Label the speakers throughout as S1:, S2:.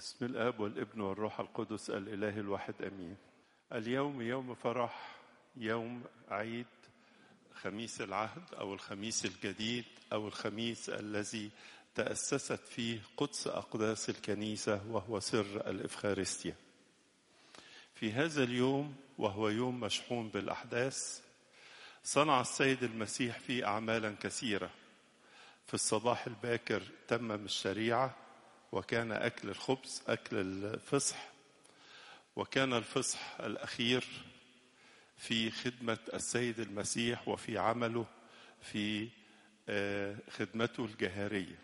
S1: بسم الاب والابن والروح القدس الاله الواحد امين اليوم يوم فرح يوم عيد خميس العهد او الخميس الجديد او الخميس الذي تاسست فيه قدس اقداس الكنيسه وهو سر الافخارستيا في هذا اليوم وهو يوم مشحون بالاحداث صنع السيد المسيح فيه اعمالا كثيره في الصباح الباكر تمم الشريعه وكان اكل الخبز اكل الفصح وكان الفصح الاخير في خدمه السيد المسيح وفي عمله في خدمته الجهاريه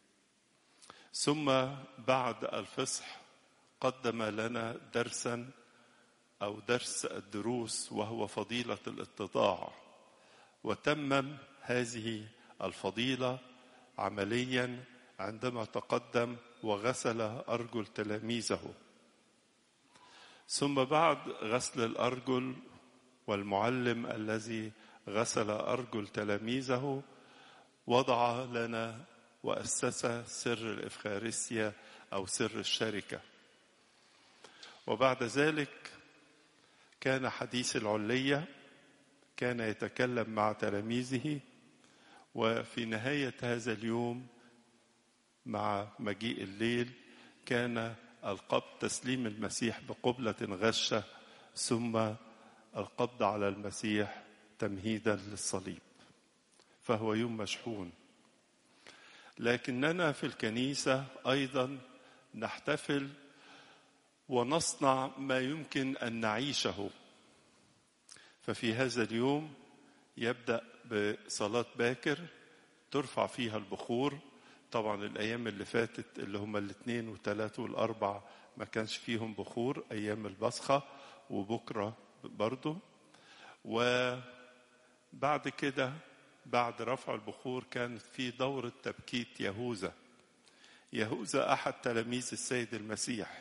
S1: ثم بعد الفصح قدم لنا درسا او درس الدروس وهو فضيله الاتضاع وتمم هذه الفضيله عمليا عندما تقدم وغسل ارجل تلاميذه ثم بعد غسل الارجل والمعلم الذي غسل ارجل تلاميذه وضع لنا واسس سر الافخارستيا او سر الشركه وبعد ذلك كان حديث العليه كان يتكلم مع تلاميذه وفي نهايه هذا اليوم مع مجيء الليل كان القبض تسليم المسيح بقبلة غشة ثم القبض على المسيح تمهيدا للصليب فهو يوم مشحون لكننا في الكنيسة أيضا نحتفل ونصنع ما يمكن أن نعيشه ففي هذا اليوم يبدأ بصلاة باكر ترفع فيها البخور طبعا الايام اللي فاتت اللي هم الاثنين والثلاث والاربع ما كانش فيهم بخور ايام البصخه وبكره برضه وبعد كده بعد رفع البخور كانت في دورة تبكيت يهوذا يهوذا أحد تلاميذ السيد المسيح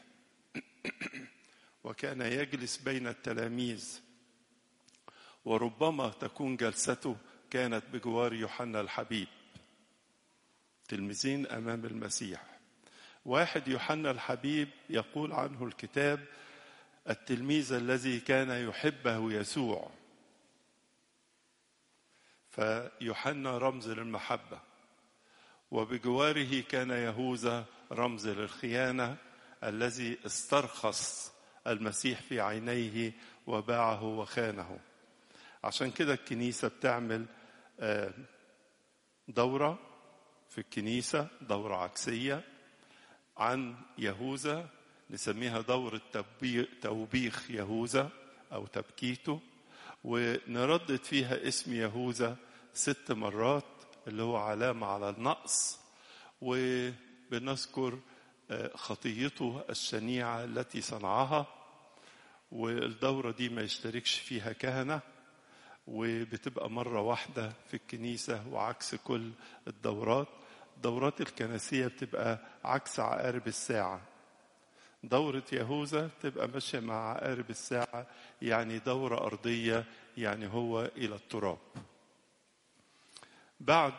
S1: وكان يجلس بين التلاميذ وربما تكون جلسته كانت بجوار يوحنا الحبيب تلميذين امام المسيح واحد يوحنا الحبيب يقول عنه الكتاب التلميذ الذي كان يحبه يسوع فيوحنا رمز للمحبه وبجواره كان يهوذا رمز للخيانه الذي استرخص المسيح في عينيه وباعه وخانه عشان كده الكنيسه بتعمل دوره في الكنيسة دورة عكسية عن يهوذا نسميها دورة توبيخ يهوذا أو تبكيته ونردد فيها اسم يهوذا ست مرات اللي هو علامة على النقص وبنذكر خطيته الشنيعة التي صنعها والدورة دي ما يشتركش فيها كهنة وبتبقى مرة واحدة في الكنيسة وعكس كل الدورات الدورات الكنسية بتبقى عكس عقارب الساعة دورة يهوذا تبقى ماشية مع عقارب الساعة يعني دورة أرضية يعني هو إلى التراب بعد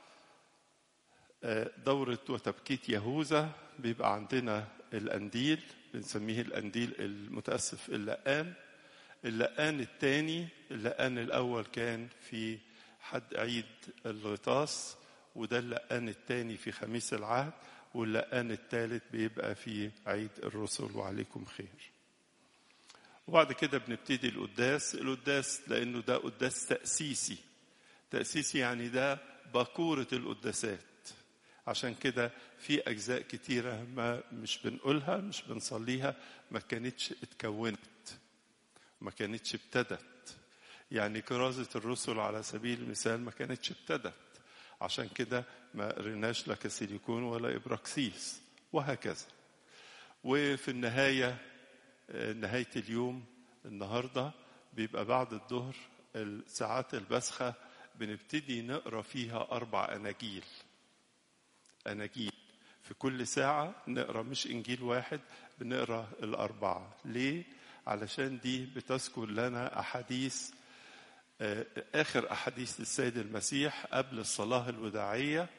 S1: دورة وتبكيت يهوذا بيبقى عندنا الأنديل بنسميه الأنديل المتأسف اللقان اللقان الثاني اللقان الأول كان في حد عيد الغطاس وده اللقان الثاني في خميس العهد واللقان الثالث بيبقى في عيد الرسل وعليكم خير وبعد كده بنبتدي القداس القداس لأنه ده قداس تأسيسي تأسيسي يعني ده باكورة القداسات عشان كده في أجزاء كتيرة ما مش بنقولها مش بنصليها ما كانتش اتكونت ما كانتش ابتدت يعني كرازة الرسل على سبيل المثال ما كانتش ابتدت عشان كده ما قريناش لا كاسيليكون ولا إبراكسيس وهكذا وفي النهاية نهاية اليوم النهاردة بيبقى بعد الظهر ساعات البسخة بنبتدي نقرا فيها أربع أناجيل أناجيل في كل ساعة نقرا مش إنجيل واحد بنقرا الأربعة ليه؟ علشان دي بتذكر لنا أحاديث آخر أحاديث للسيد المسيح قبل الصلاة الوداعية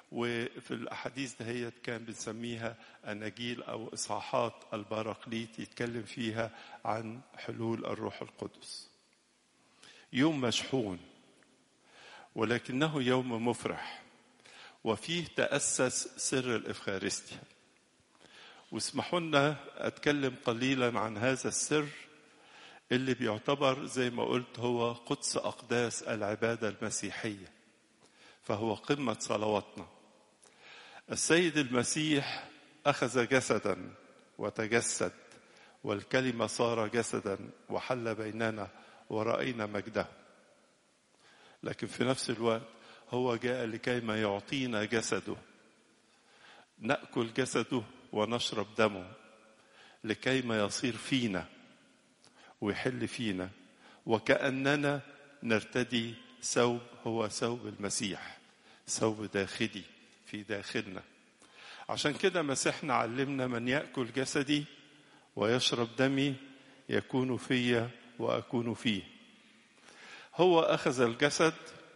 S1: وفي الأحاديث دهيت كان بنسميها أناجيل أو إصحاحات البراقليت يتكلم فيها عن حلول الروح القدس يوم مشحون ولكنه يوم مفرح وفيه تأسس سر الإفخارستيا واسمحوا لنا أتكلم قليلا عن هذا السر اللي بيعتبر زي ما قلت هو قدس أقداس العبادة المسيحية فهو قمة صلواتنا السيد المسيح أخذ جسدا وتجسد والكلمة صار جسدا وحل بيننا ورأينا مجده لكن في نفس الوقت هو جاء لكي ما يعطينا جسده نأكل جسده ونشرب دمه لكي ما يصير فينا ويحل فينا وكأننا نرتدي ثوب هو ثوب المسيح ثوب داخلي في داخلنا عشان كده مسيحنا علمنا من يأكل جسدي ويشرب دمي يكون في وأكون فيه هو أخذ الجسد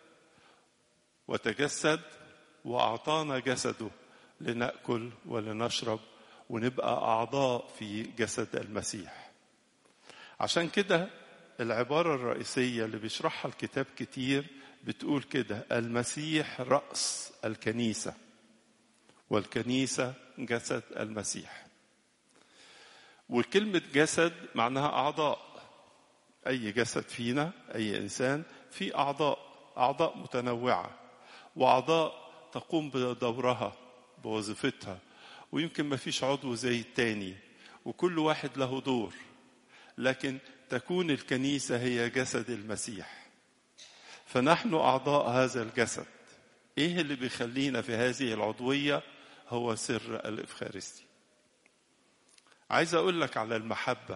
S1: وتجسد وأعطانا جسده لنأكل ولنشرب ونبقى أعضاء في جسد المسيح عشان كده العبارة الرئيسية اللي بيشرحها الكتاب كتير بتقول كده المسيح رأس الكنيسة والكنيسة جسد المسيح وكلمة جسد معناها أعضاء أي جسد فينا أي إنسان في أعضاء أعضاء متنوعة وأعضاء تقوم بدورها بوظيفتها ويمكن ما فيش عضو زي التاني وكل واحد له دور لكن تكون الكنيسة هي جسد المسيح فنحن أعضاء هذا الجسد إيه اللي بيخلينا في هذه العضوية هو سر الإفخارستي عايز أقول لك على المحبة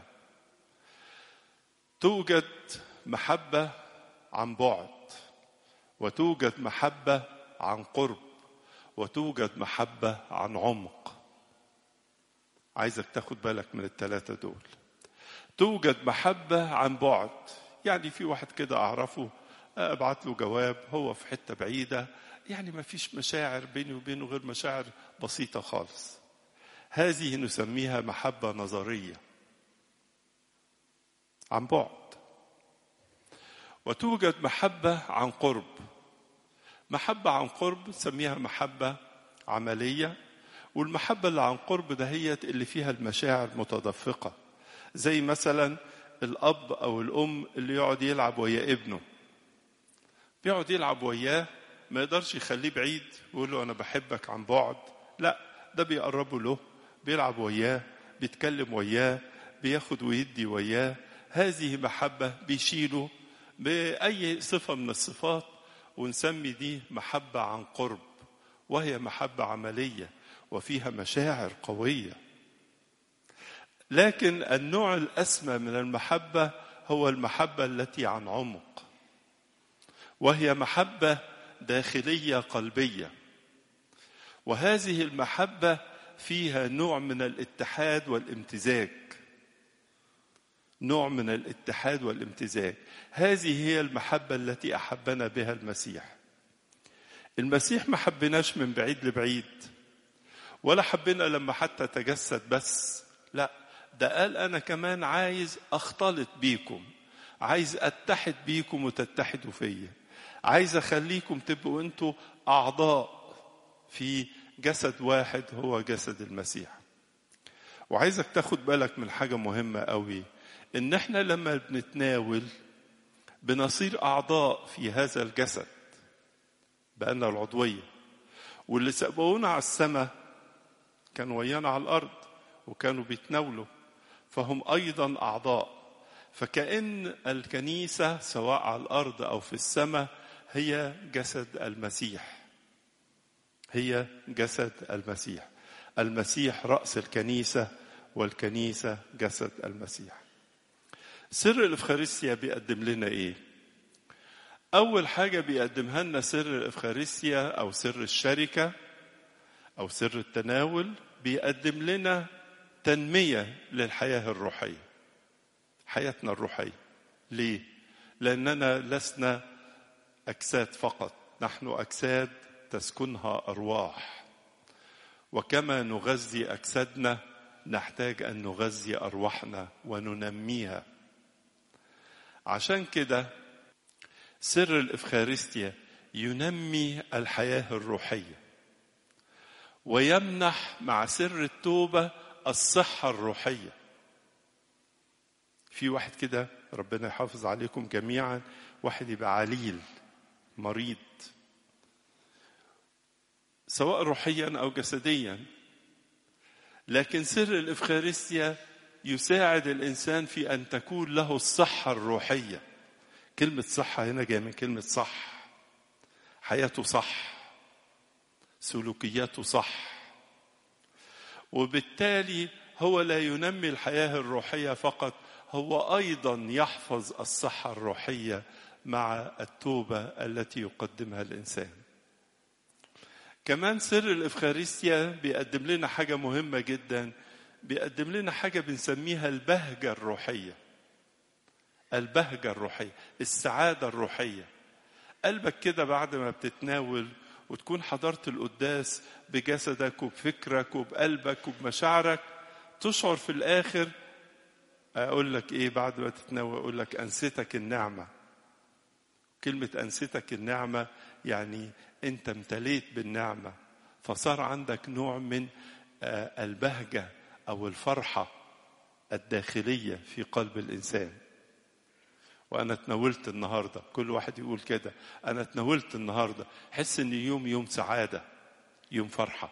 S1: توجد محبة عن بعد وتوجد محبة عن قرب وتوجد محبة عن عمق عايزك تاخد بالك من الثلاثة دول توجد محبة عن بعد يعني في واحد كده أعرفه أبعت له جواب هو في حتة بعيدة يعني ما فيش مشاعر بيني وبينه غير مشاعر بسيطة خالص هذه نسميها محبة نظرية عن بعد وتوجد محبة عن قرب محبة عن قرب نسميها محبة عملية والمحبة اللي عن قرب دهيت اللي فيها المشاعر متدفقة زي مثلا الأب أو الأم اللي يقعد يلعب ويا ابنه بيقعد يلعب وياه ما يقدرش يخليه بعيد ويقول له أنا بحبك عن بعد لا ده بيقربه له بيلعب وياه بيتكلم وياه بياخد ويدي وياه هذه محبة بيشيله بأي صفة من الصفات ونسمي دي محبة عن قرب وهي محبة عملية وفيها مشاعر قوية لكن النوع الأسمى من المحبة هو المحبة التي عن عمق وهي محبة داخلية قلبية وهذه المحبة فيها نوع من الاتحاد والامتزاج نوع من الاتحاد والامتزاج هذه هي المحبة التي أحبنا بها المسيح المسيح ما حبناش من بعيد لبعيد ولا حبنا لما حتى تجسد بس لا ده قال أنا كمان عايز أختلط بيكم عايز أتحد بيكم وتتحدوا فيا عايز أخليكم تبقوا أنتوا أعضاء في جسد واحد هو جسد المسيح وعايزك تاخد بالك من حاجة مهمة قوي إن إحنا لما بنتناول بنصير أعضاء في هذا الجسد بأن العضوية واللي سبقونا على السماء كانوا ويانا على الأرض وكانوا بيتناولوا فهم أيضا أعضاء فكأن الكنيسة سواء على الأرض أو في السماء هي جسد المسيح هي جسد المسيح المسيح رأس الكنيسة والكنيسة جسد المسيح سر الإفخارستيا بيقدم لنا إيه؟ أول حاجة بيقدمها لنا سر الإفخارستيا أو سر الشركة أو سر التناول بيقدم لنا تنمية للحياة الروحية حياتنا الروحية ليه؟ لأننا لسنا أجساد فقط نحن أجساد تسكنها أرواح وكما نغذي أجسادنا نحتاج أن نغذي أرواحنا وننميها عشان كده سر الإفخارستيا ينمي الحياة الروحية ويمنح مع سر التوبة الصحة الروحية في واحد كده ربنا يحافظ عليكم جميعا واحد يبقى عليل مريض سواء روحيا او جسديا لكن سر الافخارستيا يساعد الانسان في ان تكون له الصحه الروحيه كلمه صحه هنا جايه من كلمه صح حياته صح سلوكياته صح وبالتالي هو لا ينمي الحياه الروحيه فقط هو ايضا يحفظ الصحه الروحيه مع التوبه التي يقدمها الانسان كمان سر الإفخارستيا بيقدم لنا حاجة مهمة جدا بيقدم لنا حاجة بنسميها البهجة الروحية البهجة الروحية السعادة الروحية قلبك كده بعد ما بتتناول وتكون حضرت القداس بجسدك وبفكرك وبقلبك وبمشاعرك تشعر في الآخر أقول لك إيه بعد ما تتناول أقول لك أنستك النعمة كلمة أنستك النعمة يعني أنت امتليت بالنعمة فصار عندك نوع من البهجة أو الفرحة الداخلية في قلب الإنسان وأنا تناولت النهاردة كل واحد يقول كده أنا تناولت النهاردة حس إن يوم يوم سعادة يوم فرحة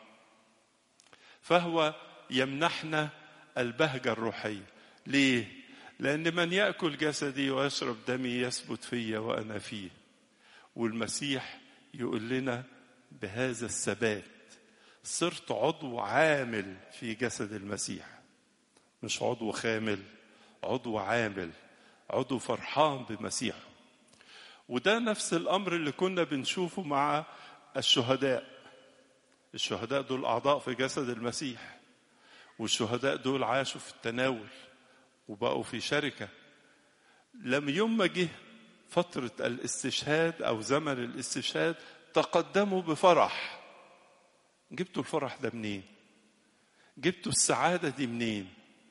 S1: فهو يمنحنا البهجة الروحية ليه؟ لأن من يأكل جسدي ويشرب دمي يثبت فيا وأنا فيه والمسيح يقول لنا بهذا الثبات صرت عضو عامل في جسد المسيح مش عضو خامل عضو عامل عضو فرحان بمسيحه وده نفس الامر اللي كنا بنشوفه مع الشهداء الشهداء دول اعضاء في جسد المسيح والشهداء دول عاشوا في التناول وبقوا في شركه لم يوم ما جه فترة الاستشهاد أو زمن الاستشهاد تقدموا بفرح جبتوا الفرح ده منين؟ جبتوا السعادة دي منين؟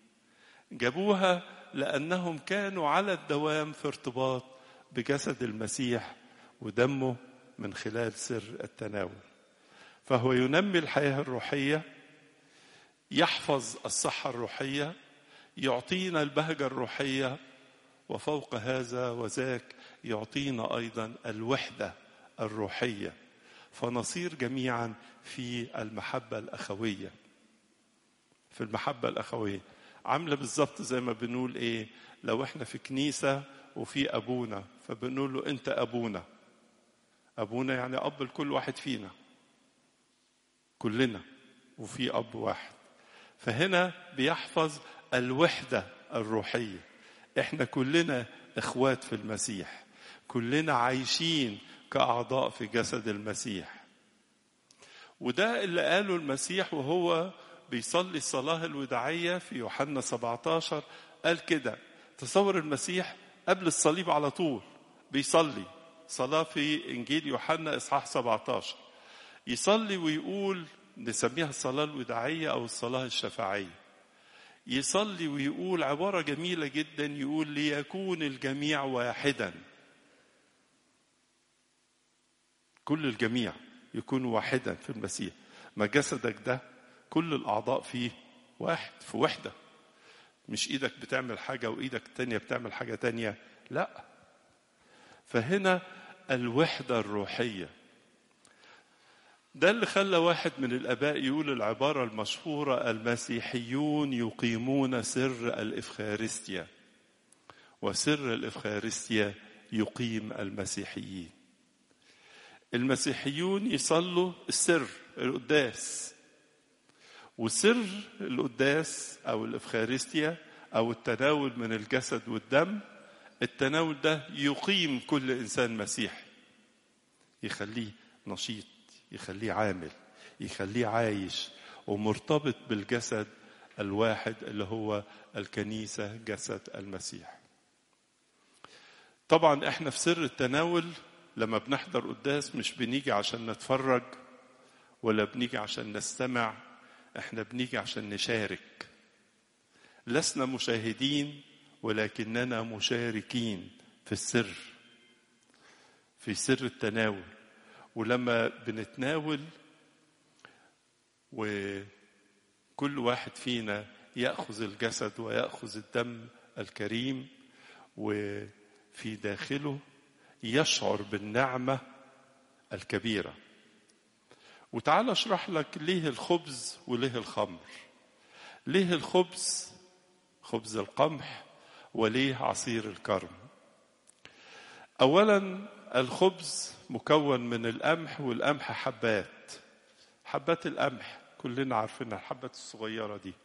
S1: جابوها لأنهم كانوا على الدوام في ارتباط بجسد المسيح ودمه من خلال سر التناول فهو ينمي الحياة الروحية يحفظ الصحة الروحية يعطينا البهجة الروحية وفوق هذا وذاك يعطينا ايضا الوحده الروحيه فنصير جميعا في المحبه الاخويه في المحبه الاخويه عامله بالظبط زي ما بنقول ايه لو احنا في كنيسه وفي ابونا فبنقول له انت ابونا ابونا يعني اب لكل واحد فينا كلنا وفي اب واحد فهنا بيحفظ الوحده الروحيه احنا كلنا اخوات في المسيح كلنا عايشين كاعضاء في جسد المسيح وده اللي قاله المسيح وهو بيصلي الصلاه الوداعيه في يوحنا 17 قال كده تصور المسيح قبل الصليب على طول بيصلي صلاه في انجيل يوحنا اصحاح 17 يصلي ويقول نسميها الصلاه الوداعيه او الصلاه الشفاعيه يصلي ويقول عبارة جميلة جدا يقول ليكون الجميع واحدا كل الجميع يكون واحدا في المسيح ما جسدك ده كل الأعضاء فيه واحد في وحدة مش إيدك بتعمل حاجة وإيدك التانية بتعمل حاجة تانية لا فهنا الوحدة الروحية ده اللي خلى واحد من الآباء يقول العبارة المشهورة المسيحيون يقيمون سر الإفخارستيا وسر الإفخارستيا يقيم المسيحيين المسيحيون يصلوا السر القداس وسر القداس أو الإفخارستيا أو التناول من الجسد والدم التناول ده يقيم كل إنسان مسيحي يخليه نشيط يخليه عامل يخليه عايش ومرتبط بالجسد الواحد اللي هو الكنيسة جسد المسيح طبعا احنا في سر التناول لما بنحضر قداس مش بنيجي عشان نتفرج ولا بنيجي عشان نستمع احنا بنيجي عشان نشارك لسنا مشاهدين ولكننا مشاركين في السر في سر التناول ولما بنتناول وكل واحد فينا ياخذ الجسد وياخذ الدم الكريم وفي داخله يشعر بالنعمه الكبيره وتعال اشرح لك ليه الخبز وليه الخمر ليه الخبز خبز القمح وليه عصير الكرم اولا الخبز مكون من القمح والقمح حبات حبات القمح كلنا عارفين الحبات الصغيرة دي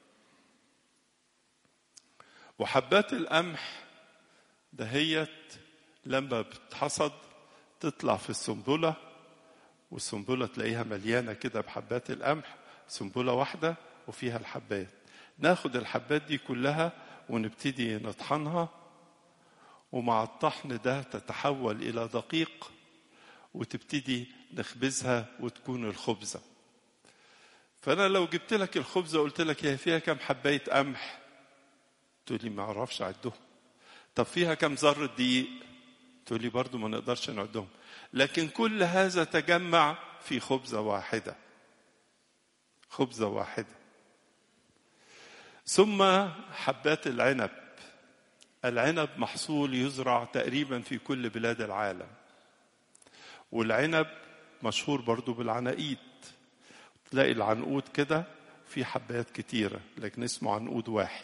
S1: وحبات القمح دهيت لما بتحصد تطلع في السنبلة والسنبلة تلاقيها مليانة كده بحبات القمح سنبلة واحدة وفيها الحبات ناخد الحبات دي كلها ونبتدي نطحنها ومع الطحن ده تتحول إلى دقيق وتبتدي نخبزها وتكون الخبزة فأنا لو جبت لك الخبزة وقلت لك هي فيها كم حباية قمح تقول لي ما أعرفش أعدهم طب فيها كم ذرة دقيق تقول لي برضو ما نقدرش نعدهم لكن كل هذا تجمع في خبزة واحدة خبزة واحدة ثم حبات العنب العنب محصول يزرع تقريبا في كل بلاد العالم والعنب مشهور برضو بالعناقيد تلاقي العنقود كده في حبات كتيرة لكن اسمه عنقود واحد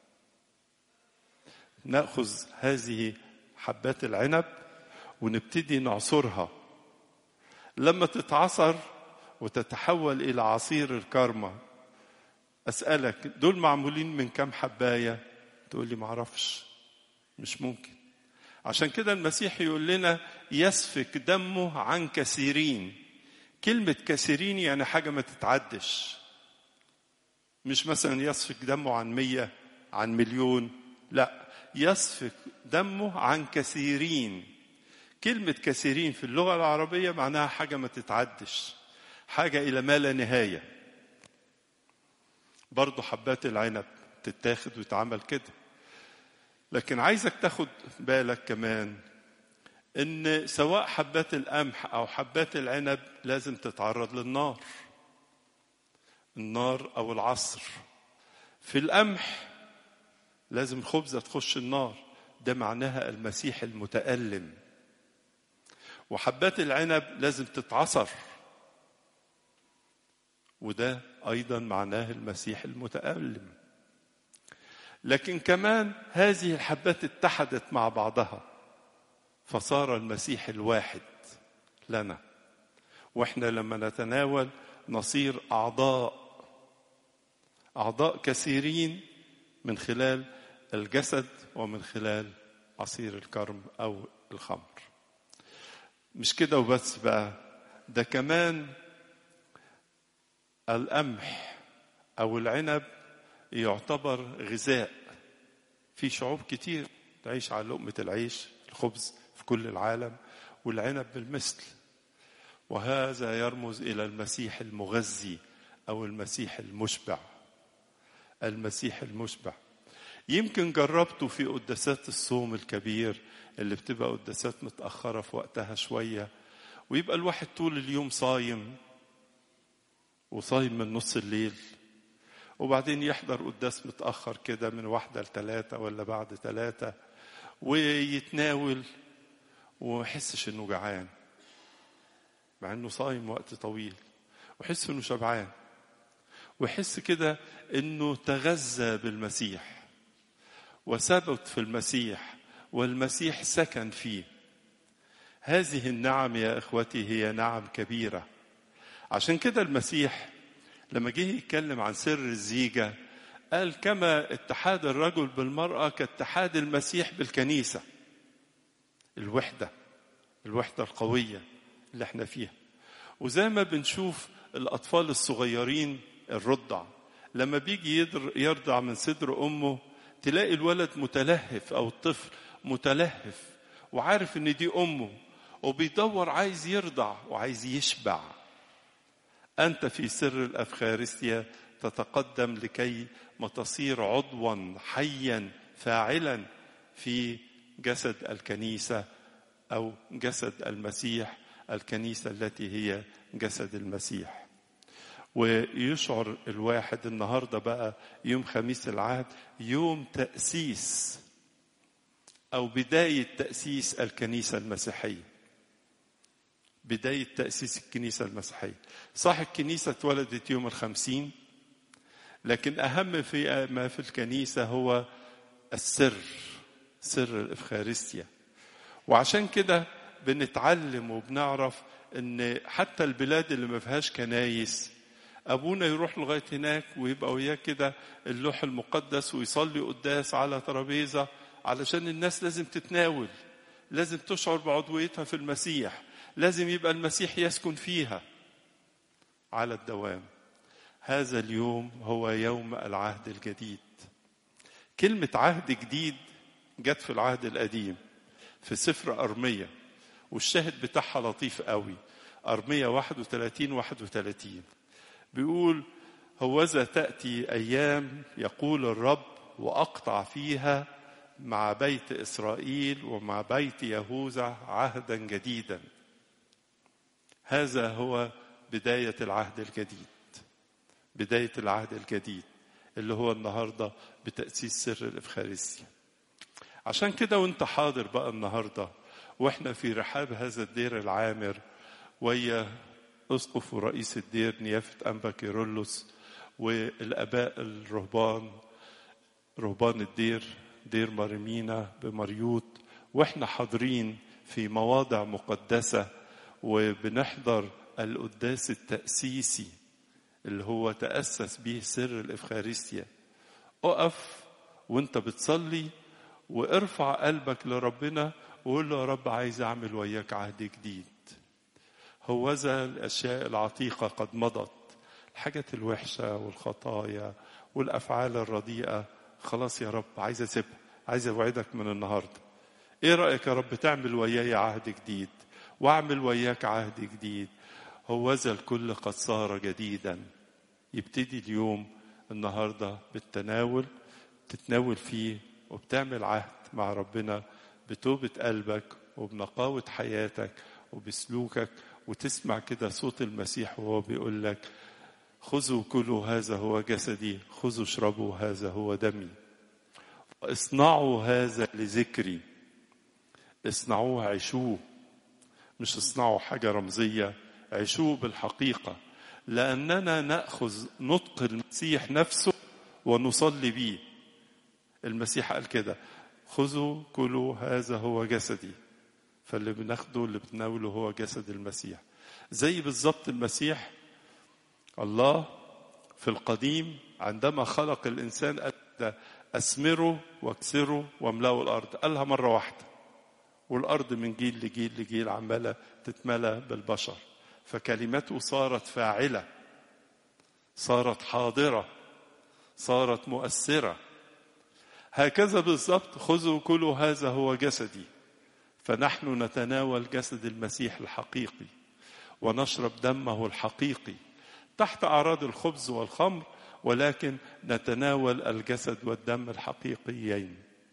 S1: نأخذ هذه حبات العنب ونبتدي نعصرها لما تتعصر وتتحول إلى عصير الكرمة أسألك دول معمولين من كم حباية تقول لي معرفش مش ممكن عشان كده المسيح يقول لنا يسفك دمه عن كثيرين كلمة كثيرين يعني حاجة ما تتعدش مش مثلا يسفك دمه عن مية عن مليون لا يسفك دمه عن كثيرين كلمة كثيرين في اللغة العربية معناها حاجة ما تتعدش حاجة إلى ما لا نهاية برضو حبات العنب تتاخد ويتعمل كده لكن عايزك تاخد بالك كمان ان سواء حبات القمح او حبات العنب لازم تتعرض للنار النار او العصر في القمح لازم الخبزة تخش النار ده معناها المسيح المتألم وحبات العنب لازم تتعصر وده أيضا معناه المسيح المتألم لكن كمان هذه الحبات اتحدت مع بعضها فصار المسيح الواحد لنا واحنا لما نتناول نصير اعضاء اعضاء كثيرين من خلال الجسد ومن خلال عصير الكرم او الخمر مش كده وبس بقى ده كمان القمح او العنب يعتبر غذاء في شعوب كتير تعيش على لقمة العيش الخبز في كل العالم والعنب بالمثل وهذا يرمز إلى المسيح المغذي أو المسيح المشبع المسيح المشبع يمكن جربته في قداسات الصوم الكبير اللي بتبقى قداسات متأخرة في وقتها شوية ويبقى الواحد طول اليوم صايم وصايم من نص الليل وبعدين يحضر قداس متأخر كده من واحدة لثلاثة ولا بعد ثلاثة ويتناول وما يحسش انه جعان مع انه صايم وقت طويل ويحس انه شبعان ويحس كده انه تغذى بالمسيح وثبت في المسيح والمسيح سكن فيه هذه النعم يا اخوتي هي نعم كبيره عشان كده المسيح لما جه يتكلم عن سر الزيجة قال كما اتحاد الرجل بالمرأة كاتحاد المسيح بالكنيسة الوحدة الوحدة القوية اللي احنا فيها وزي ما بنشوف الأطفال الصغيرين الرضع لما بيجي يرضع من صدر أمه تلاقي الولد متلهف أو الطفل متلهف وعارف إن دي أمه وبيدور عايز يرضع وعايز يشبع أنت في سر الأفخارستيا تتقدم لكي ما تصير عضوا حيا فاعلا في جسد الكنيسة أو جسد المسيح الكنيسة التي هي جسد المسيح ويشعر الواحد النهاردة بقى يوم خميس العهد يوم تأسيس أو بداية تأسيس الكنيسة المسيحية بداية تأسيس الكنيسة المسيحية صح الكنيسة اتولدت يوم الخمسين لكن أهم في ما في الكنيسة هو السر سر الإفخارستيا وعشان كده بنتعلم وبنعرف ان حتى البلاد اللي ما فيهاش كنايس ابونا يروح لغايه هناك ويبقى وياه كده اللوح المقدس ويصلي قداس على ترابيزه علشان الناس لازم تتناول لازم تشعر بعضويتها في المسيح لازم يبقى المسيح يسكن فيها على الدوام هذا اليوم هو يوم العهد الجديد كلمة عهد جديد جت في العهد القديم في سفر أرمية والشاهد بتاعها لطيف قوي أرمية 31 31 بيقول هوذا تأتي أيام يقول الرب وأقطع فيها مع بيت إسرائيل ومع بيت يهوذا عهدا جديدا هذا هو بداية العهد الجديد بداية العهد الجديد اللي هو النهاردة بتأسيس سر الإفخارستيا عشان كده وانت حاضر بقى النهاردة واحنا في رحاب هذا الدير العامر ويا اسقف ورئيس الدير نيافة أنبا كيرلس والآباء الرهبان رهبان الدير دير مريمينا بمريوط واحنا حاضرين في مواضع مقدسة وبنحضر القداس التأسيسي اللي هو تأسس به سر الإفخارستيا اقف وانت بتصلي وارفع قلبك لربنا وقول له يا رب عايز اعمل وياك عهد جديد هوذا الاشياء العتيقه قد مضت الحاجات الوحشه والخطايا والافعال الرديئه خلاص يا رب عايز اسيبها عايز اوعدك من النهارده ايه رايك يا رب تعمل وياي عهد جديد واعمل وياك عهد جديد هوذا الكل قد صار جديدا يبتدي اليوم النهارده بالتناول تتناول فيه وبتعمل عهد مع ربنا بتوبة قلبك وبنقاوة حياتك وبسلوكك وتسمع كده صوت المسيح وهو بيقول لك خذوا كلوا هذا هو جسدي خذوا اشربوا هذا هو دمي اصنعوا هذا لذكري اصنعوه عيشوه مش اصنعوا حاجة رمزية عيشوه بالحقيقة لأننا نأخذ نطق المسيح نفسه ونصلي به المسيح قال كده خذوا كلوا هذا هو جسدي فاللي بناخده اللي بتناوله هو جسد المسيح زي بالظبط المسيح الله في القديم عندما خلق الانسان قال اثمروا واكسروا واملأوا الارض قالها مره واحده والارض من جيل لجيل لجيل عماله تتملى بالبشر فكلمته صارت فاعله صارت حاضره صارت مؤثره هكذا بالضبط خذوا كلوا هذا هو جسدي فنحن نتناول جسد المسيح الحقيقي ونشرب دمه الحقيقي تحت اعراض الخبز والخمر ولكن نتناول الجسد والدم الحقيقيين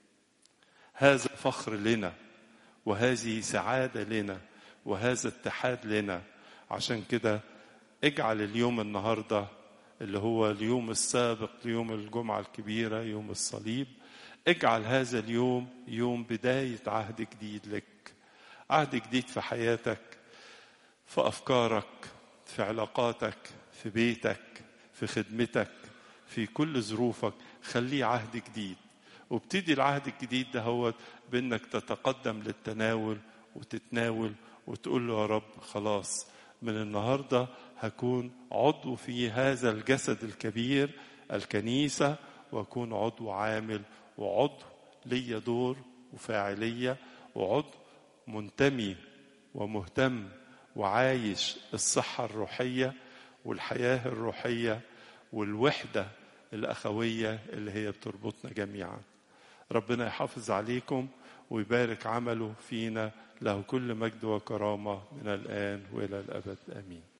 S1: هذا فخر لنا وهذه سعاده لنا وهذا اتحاد لنا عشان كده اجعل اليوم النهارده اللي هو اليوم السابق ليوم الجمعه الكبيره يوم الصليب اجعل هذا اليوم يوم بداية عهد جديد لك عهد جديد في حياتك في أفكارك في علاقاتك في بيتك في خدمتك في كل ظروفك خليه عهد جديد وابتدي العهد الجديد ده هو بانك تتقدم للتناول وتتناول وتقول له يا رب خلاص من النهارده هكون عضو في هذا الجسد الكبير الكنيسه واكون عضو عامل وعضو ليا دور وفاعلية وعضو منتمي ومهتم وعايش الصحة الروحية والحياة الروحية والوحدة الأخوية اللي هي بتربطنا جميعا ربنا يحافظ عليكم ويبارك عمله فينا له كل مجد وكرامة من الآن وإلى الأبد آمين